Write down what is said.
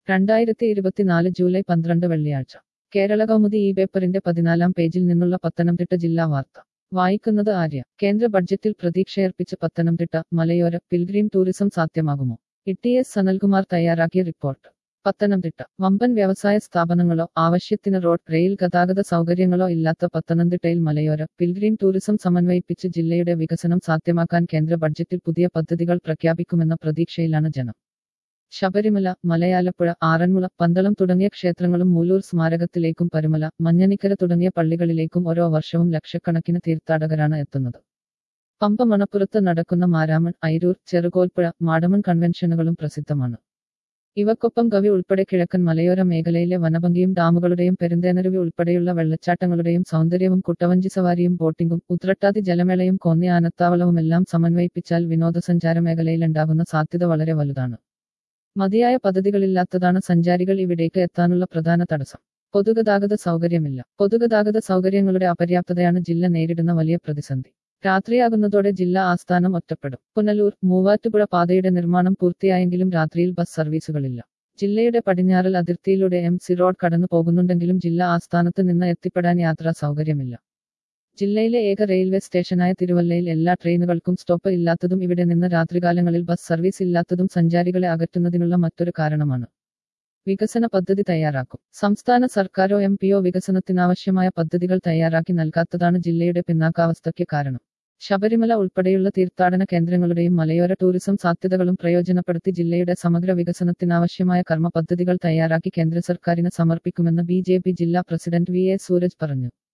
രണ്ടായിരത്തി ഇരുപത്തിനാല് ജൂലൈ പന്ത്രണ്ട് വെള്ളിയാഴ്ച കേരള കൗമുദി ഈ പേപ്പറിന്റെ പതിനാലാം പേജിൽ നിന്നുള്ള പത്തനംതിട്ട ജില്ലാ വാർത്ത വായിക്കുന്നത് ആര്യ കേന്ദ്ര ബഡ്ജറ്റിൽ പ്രതീക്ഷയർപ്പിച്ച് പത്തനംതിട്ട മലയോര പിൽഗ്രീം ടൂറിസം സാധ്യമാകുമോ ഇ എസ് സനൽകുമാർ തയ്യാറാക്കിയ റിപ്പോർട്ട് പത്തനംതിട്ട വമ്പൻ വ്യവസായ സ്ഥാപനങ്ങളോ ആവശ്യത്തിന് റോഡ് റെയിൽ ഗതാഗത സൗകര്യങ്ങളോ ഇല്ലാത്ത പത്തനംതിട്ടയിൽ മലയോര പിൽഗ്രീം ടൂറിസം സമന്വയിപ്പിച്ച് ജില്ലയുടെ വികസനം സാധ്യമാക്കാൻ കേന്ദ്ര ബഡ്ജറ്റിൽ പുതിയ പദ്ധതികൾ പ്രഖ്യാപിക്കുമെന്ന പ്രതീക്ഷയിലാണ് ജനം ശബരിമല മലയാലപ്പുഴ ആറന്മുള പന്തളം തുടങ്ങിയ ക്ഷേത്രങ്ങളും മൂലൂർ സ്മാരകത്തിലേക്കും പരുമല മഞ്ഞനിക്കര തുടങ്ങിയ പള്ളികളിലേക്കും ഓരോ വർഷവും ലക്ഷക്കണക്കിന് തീർത്ഥാടകരാണ് എത്തുന്നത് പമ്പ മണപ്പുറത്ത് നടക്കുന്ന മാരാമൺ ഐരൂർ ചെറുകോൽപ്പുഴ മാടമൺ കൺവെൻഷനുകളും പ്രസിദ്ധമാണ് ഇവക്കൊപ്പം കവി ഉൾപ്പെടെ കിഴക്കൻ മലയോര മേഖലയിലെ വനഭംഗിയും ഡാമുകളുടെയും പെരുന്തേനരുവി ഉൾപ്പെടെയുള്ള വെള്ളച്ചാട്ടങ്ങളുടെയും സൗന്ദര്യവും കുട്ടവഞ്ചി സവാരിയും ബോട്ടിംഗും ഉത്രട്ടാതി ജലമേളയും കോന്നി ആനത്താവളവുമെല്ലാം സമന്വയിപ്പിച്ചാൽ വിനോദസഞ്ചാര മേഖലയിലുണ്ടാകുന്ന സാധ്യത വളരെ വലുതാണ് മതിയായ പദ്ധതികളില്ലാത്തതാണ് സഞ്ചാരികൾ ഇവിടേക്ക് എത്താനുള്ള പ്രധാന തടസ്സം പൊതുഗതാഗത സൗകര്യമില്ല പൊതുഗതാഗത സൗകര്യങ്ങളുടെ അപര്യാപ്തതയാണ് ജില്ല നേരിടുന്ന വലിയ പ്രതിസന്ധി രാത്രിയാകുന്നതോടെ ജില്ലാ ആസ്ഥാനം ഒറ്റപ്പെടും പുനലൂർ മൂവാറ്റുപുഴ പാതയുടെ നിർമ്മാണം പൂർത്തിയായെങ്കിലും രാത്രിയിൽ ബസ് സർവീസുകളില്ല ജില്ലയുടെ പടിഞ്ഞാറൽ അതിർത്തിയിലൂടെ എം സി റോഡ് കടന്നു പോകുന്നുണ്ടെങ്കിലും ജില്ലാ ആസ്ഥാനത്ത് നിന്ന് എത്തിപ്പെടാൻ യാത്രാ സൗകര്യമില്ല ജില്ലയിലെ ഏക റെയിൽവേ സ്റ്റേഷനായ തിരുവല്ലയിൽ എല്ലാ ട്രെയിനുകൾക്കും സ്റ്റോപ്പ് ഇല്ലാത്തതും ഇവിടെ നിന്ന് രാത്രികാലങ്ങളിൽ ബസ് സർവീസ് ഇല്ലാത്തതും സഞ്ചാരികളെ അകറ്റുന്നതിനുള്ള മറ്റൊരു കാരണമാണ് വികസന പദ്ധതി തയ്യാറാക്കും സംസ്ഥാന സർക്കാരോ എം പിയോ വികസനത്തിനാവശ്യമായ പദ്ധതികൾ തയ്യാറാക്കി നൽകാത്തതാണ് ജില്ലയുടെ പിന്നാക്കാവസ്ഥയ്ക്ക് കാരണം ശബരിമല ഉൾപ്പെടെയുള്ള തീർത്ഥാടന കേന്ദ്രങ്ങളുടെയും മലയോര ടൂറിസം സാധ്യതകളും പ്രയോജനപ്പെടുത്തി ജില്ലയുടെ സമഗ്ര വികസനത്തിനാവശ്യമായ കർമ്മ പദ്ധതികൾ തയ്യാറാക്കി കേന്ദ്ര സർക്കാരിന് സമർപ്പിക്കുമെന്ന് ബി ജില്ലാ പ്രസിഡന്റ് വി എ സൂരജ് പറഞ്ഞു